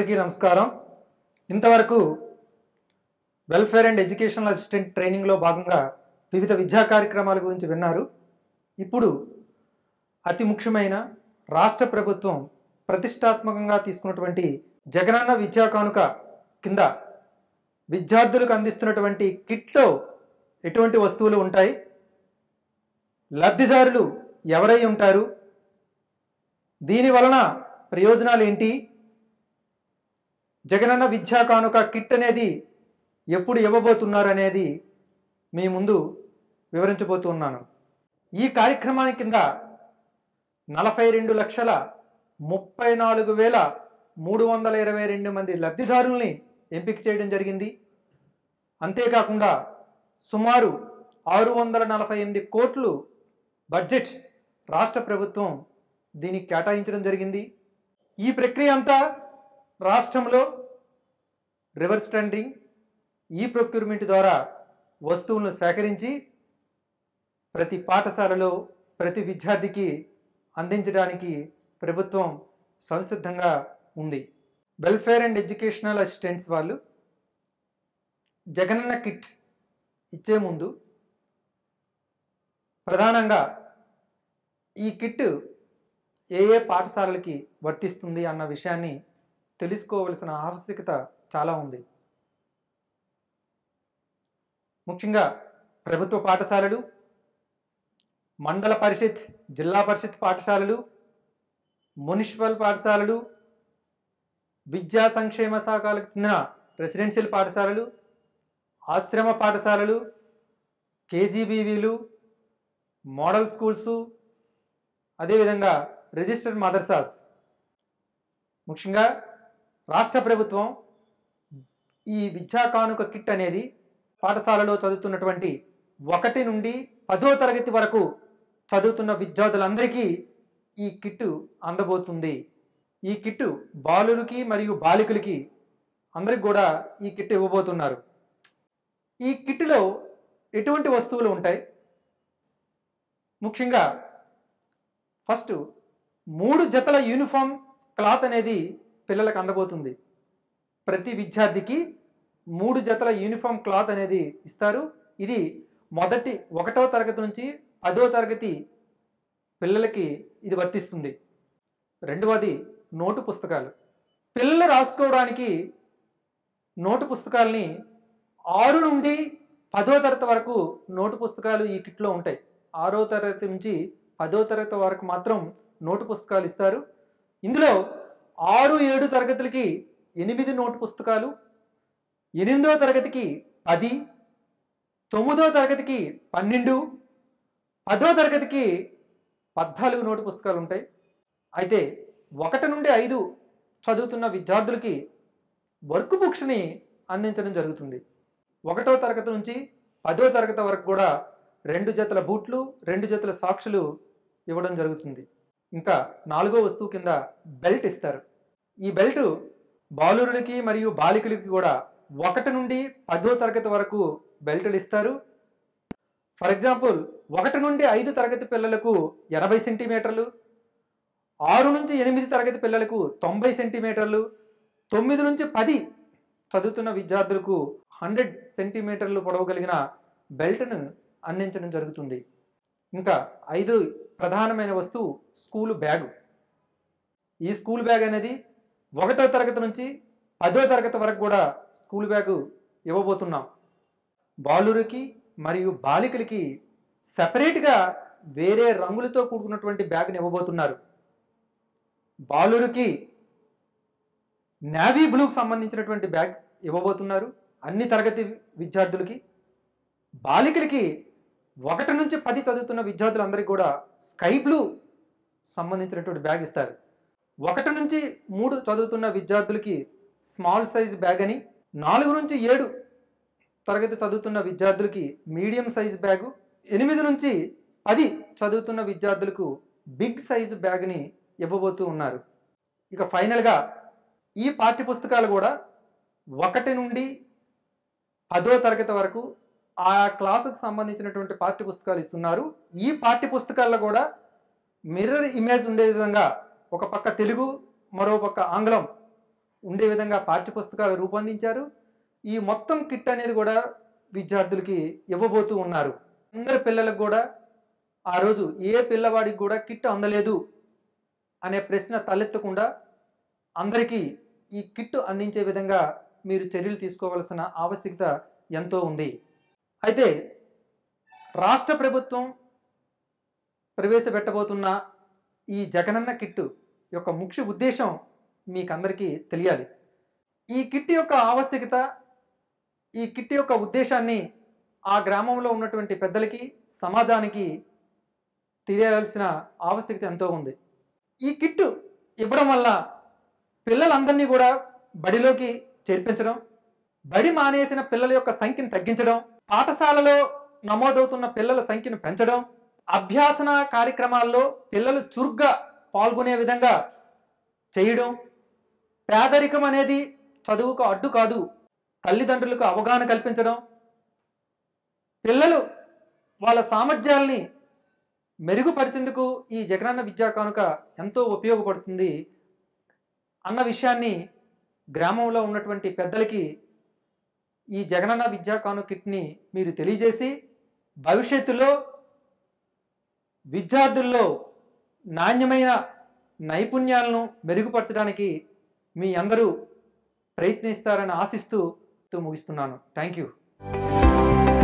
అందరికీ నమస్కారం ఇంతవరకు వెల్ఫేర్ అండ్ ఎడ్యుకేషనల్ అసిస్టెంట్ ట్రైనింగ్లో భాగంగా వివిధ విద్యా కార్యక్రమాల గురించి విన్నారు ఇప్పుడు అతి ముఖ్యమైన రాష్ట్ర ప్రభుత్వం ప్రతిష్టాత్మకంగా తీసుకున్నటువంటి జగనన్న విద్యా కానుక కింద విద్యార్థులకు అందిస్తున్నటువంటి కిట్లో ఎటువంటి వస్తువులు ఉంటాయి లబ్ధిదారులు ఎవరై ఉంటారు దీని వలన ప్రయోజనాలు ఏంటి జగనన్న విద్యా కానుక కిట్ అనేది ఎప్పుడు ఇవ్వబోతున్నారు అనేది మీ ముందు వివరించబోతున్నాను ఈ కార్యక్రమాని కింద నలభై రెండు లక్షల ముప్పై నాలుగు వేల మూడు వందల ఇరవై రెండు మంది లబ్ధిదారుల్ని ఎంపిక చేయడం జరిగింది అంతేకాకుండా సుమారు ఆరు వందల నలభై ఎనిమిది కోట్లు బడ్జెట్ రాష్ట్ర ప్రభుత్వం దీనికి కేటాయించడం జరిగింది ఈ ప్రక్రియ అంతా రాష్ట్రంలో రివర్స్ టెండరింగ్ ఈ ప్రొక్యూర్మెంట్ ద్వారా వస్తువులను సేకరించి ప్రతి పాఠశాలలో ప్రతి విద్యార్థికి అందించడానికి ప్రభుత్వం సంసిద్ధంగా ఉంది వెల్ఫేర్ అండ్ ఎడ్యుకేషనల్ అసిస్టెంట్స్ వాళ్ళు జగనన్న కిట్ ఇచ్చే ముందు ప్రధానంగా ఈ కిట్ ఏ ఏ పాఠశాలలకి వర్తిస్తుంది అన్న విషయాన్ని తెలుసుకోవలసిన ఆవశ్యకత చాలా ఉంది ముఖ్యంగా ప్రభుత్వ పాఠశాలలు మండల పరిషత్ జిల్లా పరిషత్ పాఠశాలలు మున్సిపల్ పాఠశాలలు విద్యా సంక్షేమ శాఖలకు చెందిన రెసిడెన్షియల్ పాఠశాలలు ఆశ్రమ పాఠశాలలు కేజీబీవీలు మోడల్ స్కూల్సు అదేవిధంగా రిజిస్టర్డ్ మదర్సాస్ ముఖ్యంగా రాష్ట్ర ప్రభుత్వం ఈ విద్యా కానుక కిట్ అనేది పాఠశాలలో చదువుతున్నటువంటి ఒకటి నుండి పదో తరగతి వరకు చదువుతున్న విద్యార్థులందరికీ ఈ కిట్ అందబోతుంది ఈ కిట్ బాలులకి మరియు బాలికలకి అందరికి కూడా ఈ కిట్ ఇవ్వబోతున్నారు ఈ కిట్లో ఎటువంటి వస్తువులు ఉంటాయి ముఖ్యంగా ఫస్ట్ మూడు జతల యూనిఫామ్ క్లాత్ అనేది పిల్లలకు అందబోతుంది ప్రతి విద్యార్థికి మూడు జతల యూనిఫామ్ క్లాత్ అనేది ఇస్తారు ఇది మొదటి ఒకటో తరగతి నుంచి పదో తరగతి పిల్లలకి ఇది వర్తిస్తుంది రెండవది నోటు పుస్తకాలు పిల్లలు రాసుకోవడానికి నోటు పుస్తకాలని ఆరు నుండి పదో తరగతి వరకు నోటు పుస్తకాలు ఈ కిట్లో ఉంటాయి ఆరో తరగతి నుంచి పదో తరగతి వరకు మాత్రం నోటు పుస్తకాలు ఇస్తారు ఇందులో ఆరు ఏడు తరగతులకి ఎనిమిది నోటు పుస్తకాలు ఎనిమిదో తరగతికి పది తొమ్మిదో తరగతికి పన్నెండు పదో తరగతికి పద్నాలుగు నోటు పుస్తకాలు ఉంటాయి అయితే ఒకటి నుండి ఐదు చదువుతున్న విద్యార్థులకి వర్క్ బుక్స్ని అందించడం జరుగుతుంది ఒకటో తరగతి నుంచి పదో తరగతి వరకు కూడా రెండు జతల బూట్లు రెండు జతల సాక్షులు ఇవ్వడం జరుగుతుంది ఇంకా నాలుగో వస్తువు కింద బెల్ట్ ఇస్తారు ఈ బెల్ట్ బాలురులకి మరియు బాలికలకి కూడా ఒకటి నుండి పదో తరగతి వరకు బెల్టులు ఇస్తారు ఫర్ ఎగ్జాంపుల్ ఒకటి నుండి ఐదు తరగతి పిల్లలకు ఎనభై సెంటీమీటర్లు ఆరు నుంచి ఎనిమిది తరగతి పిల్లలకు తొంభై సెంటీమీటర్లు తొమ్మిది నుంచి పది చదువుతున్న విద్యార్థులకు హండ్రెడ్ సెంటీమీటర్లు పొడవు కలిగిన బెల్ట్ను అందించడం జరుగుతుంది ఇంకా ఐదు ప్రధానమైన వస్తువు స్కూల్ బ్యాగు ఈ స్కూల్ బ్యాగ్ అనేది ఒకటో తరగతి నుంచి పదో తరగతి వరకు కూడా స్కూల్ బ్యాగు ఇవ్వబోతున్నాం బాలురికి మరియు బాలికలకి సపరేట్గా వేరే రంగులతో కూడుకున్నటువంటి బ్యాగ్ని ఇవ్వబోతున్నారు బాలురికి నావీ బ్లూకి సంబంధించినటువంటి బ్యాగ్ ఇవ్వబోతున్నారు అన్ని తరగతి విద్యార్థులకి బాలికలకి ఒకటి నుంచి పది చదువుతున్న విద్యార్థులందరికీ కూడా స్కై బ్లూ సంబంధించినటువంటి బ్యాగ్ ఇస్తారు ఒకటి నుంచి మూడు చదువుతున్న విద్యార్థులకి స్మాల్ సైజ్ బ్యాగ్ అని నాలుగు నుంచి ఏడు తరగతి చదువుతున్న విద్యార్థులకి మీడియం సైజ్ బ్యాగు ఎనిమిది నుంచి పది చదువుతున్న విద్యార్థులకు బిగ్ సైజు బ్యాగ్ని ఇవ్వబోతూ ఉన్నారు ఇక ఫైనల్గా ఈ పాఠ్య పుస్తకాలు కూడా ఒకటి నుండి పదో తరగతి వరకు ఆ క్లాసుకు సంబంధించినటువంటి పాఠ్య పుస్తకాలు ఇస్తున్నారు ఈ పాఠ్య పుస్తకాల్లో కూడా మిర్రర్ ఇమేజ్ ఉండే విధంగా ఒక పక్క తెలుగు మరో పక్క ఆంగ్లం ఉండే విధంగా పాఠ్యపుస్తకాలు రూపొందించారు ఈ మొత్తం కిట్ అనేది కూడా విద్యార్థులకి ఇవ్వబోతూ ఉన్నారు అందరి పిల్లలకు కూడా ఆ రోజు ఏ పిల్లవాడికి కూడా కిట్ అందలేదు అనే ప్రశ్న తలెత్తకుండా అందరికీ ఈ కిట్ అందించే విధంగా మీరు చర్యలు తీసుకోవాల్సిన ఆవశ్యకత ఎంతో ఉంది అయితే రాష్ట్ర ప్రభుత్వం ప్రవేశపెట్టబోతున్న ఈ జగనన్న కిట్టు యొక్క ముఖ్య ఉద్దేశం మీకు అందరికీ తెలియాలి ఈ కిట్ యొక్క ఆవశ్యకత ఈ కిట్ యొక్క ఉద్దేశాన్ని ఆ గ్రామంలో ఉన్నటువంటి పెద్దలకి సమాజానికి తెలియాల్సిన ఆవశ్యకత ఎంతో ఉంది ఈ కిట్టు ఇవ్వడం వల్ల పిల్లలందరినీ కూడా బడిలోకి చేర్పించడం బడి మానేసిన పిల్లల యొక్క సంఖ్యను తగ్గించడం పాఠశాలలో నమోదవుతున్న పిల్లల సంఖ్యను పెంచడం అభ్యాసన కార్యక్రమాల్లో పిల్లలు చురుగ్గా పాల్గొనే విధంగా చేయడం పేదరికం అనేది చదువుకు అడ్డు కాదు తల్లిదండ్రులకు అవగాహన కల్పించడం పిల్లలు వాళ్ళ సామర్థ్యాల్ని మెరుగుపరిచేందుకు ఈ జగనన్న విద్యా కానుక ఎంతో ఉపయోగపడుతుంది అన్న విషయాన్ని గ్రామంలో ఉన్నటువంటి పెద్దలకి ఈ జగనన్న విద్యా కానుక కిట్ని మీరు తెలియజేసి భవిష్యత్తులో విద్యార్థుల్లో నాణ్యమైన నైపుణ్యాలను మెరుగుపరచడానికి మీ అందరూ ప్రయత్నిస్తారని ఆశిస్తూ ముగిస్తున్నాను థ్యాంక్ యూ